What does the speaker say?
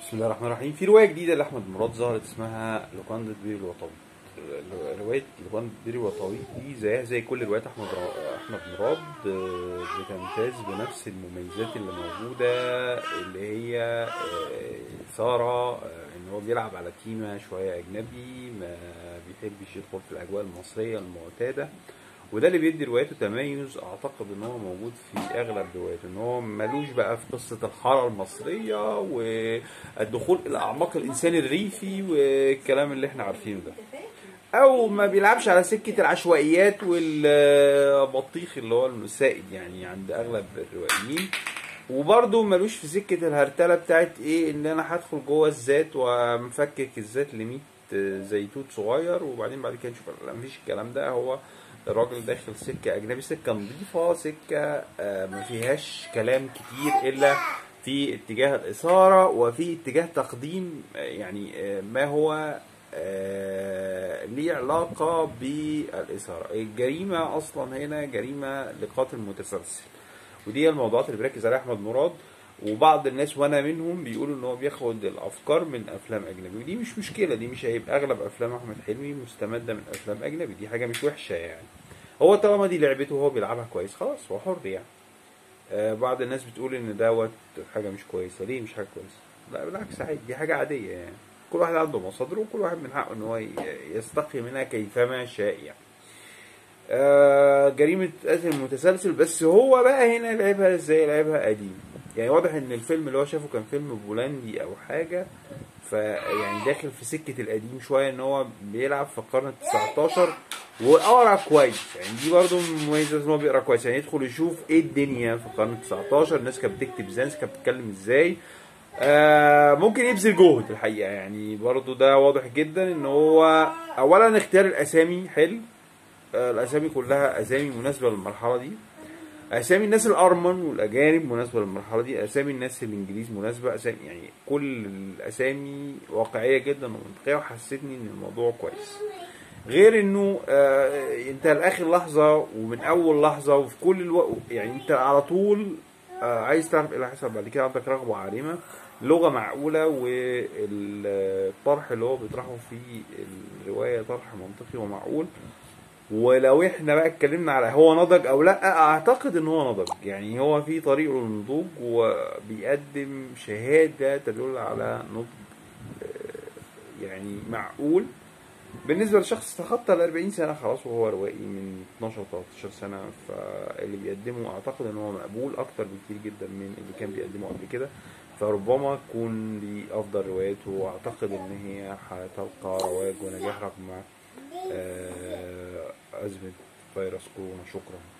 بسم الله الرحمن الرحيم في رواية جديدة لأحمد مراد ظهرت اسمها لوكاندة بيري الوطوي ال- رواية لوكاندة بيري الوطوي دي زيها زي كل روايات أحمد را- أحمد مراد آه، بتمتاز بنفس المميزات اللي موجودة اللي هي آه، إثارة آه، إن هو بيلعب على تيمة شوية أجنبي ما بيحبش يدخل في الأجواء المصرية المعتادة وده اللي بيدي روايته تميز اعتقد ان هو موجود في اغلب رواياته ان هو ملوش بقى في قصه الحاره المصريه والدخول الى اعماق الانسان الريفي والكلام اللي احنا عارفينه ده او ما بيلعبش على سكه العشوائيات والبطيخ اللي هو السائد يعني عند اغلب الروائيين وبرضه ملوش في سكه الهرتله بتاعت ايه ان انا هدخل جوه الذات ومفكك الذات ل 100 زيتوت صغير وبعدين بعد كده نشوف لا مفيش الكلام ده هو الراجل داخل سكه اجنبي سكه نظيفه سكه آه، ما فيهاش كلام كتير الا في اتجاه الاثاره وفي اتجاه تقديم آه، يعني آه، ما هو آه، ليه علاقه بالاثاره الجريمه اصلا هنا جريمه لقاتل متسلسل ودي الموضوعات اللي بيركز عليها احمد مراد وبعض الناس وانا منهم بيقولوا ان هو بياخد الافكار من افلام اجنبي ودي مش مشكله دي مش هيبقى اغلب افلام احمد حلمي مستمده من افلام اجنبي دي حاجه مش وحشه يعني هو طالما دي لعبته وهو بيلعبها كويس خلاص هو حر يعني آه بعض الناس بتقول ان دوت حاجه مش كويسه ليه مش حاجه كويسه لا بالعكس عادي دي حاجه عاديه يعني كل واحد عنده مصادره وكل واحد من حقه ان هو ي- يستقي منها كيفما شاء يعني آه جريمة قتل متسلسل بس هو بقى هنا لعبها ازاي لعبها قديم يعني واضح ان الفيلم اللي هو شافه كان فيلم بولندي او حاجة فيعني داخل في سكة القديم شوية ان هو بيلعب في القرن التسعتاشر وقرا كويس يعني دي برضو مميزة ان هو بيقرا كويس يعني يدخل يشوف ايه الدنيا في القرن التسعتاشر الناس كانت بتكتب ازاي الناس كانت بتتكلم ازاي آه ممكن يبذل جهد الحقيقة يعني برضو ده واضح جدا ان هو اولا اختيار الاسامي حلو آه، الاسامي كلها اسامي مناسبه للمرحله دي اسامي الناس الارمن والاجانب مناسبه للمرحله دي اسامي الناس الانجليز مناسبه اسامي يعني كل الاسامي واقعيه جدا ومنطقيه وحسيتني ان الموضوع كويس غير انه آه انت لاخر لحظه ومن اول لحظه وفي كل الوقت يعني انت على طول آه عايز تعرف ايه اللي هيحصل بعد كده عندك رغبه عارمه لغه معقوله والطرح اللي هو بيطرحه في الروايه طرح منطقي ومعقول ولو احنا بقى اتكلمنا على هو نضج او لا اعتقد ان هو نضج يعني هو في طريقه للنضوج وبيقدم شهاده تدل على نضج آه، يعني معقول بالنسبه لشخص تخطى ال 40 سنه خلاص وهو روائي من 12 13 سنه فاللي بيقدمه اعتقد ان هو مقبول اكتر بكتير جدا من اللي كان بيقدمه قبل كده فربما تكون دي افضل رواياته واعتقد ان هي هتلقى رواج ونجاح رغم آه، أزمة فيروس كورونا شكرا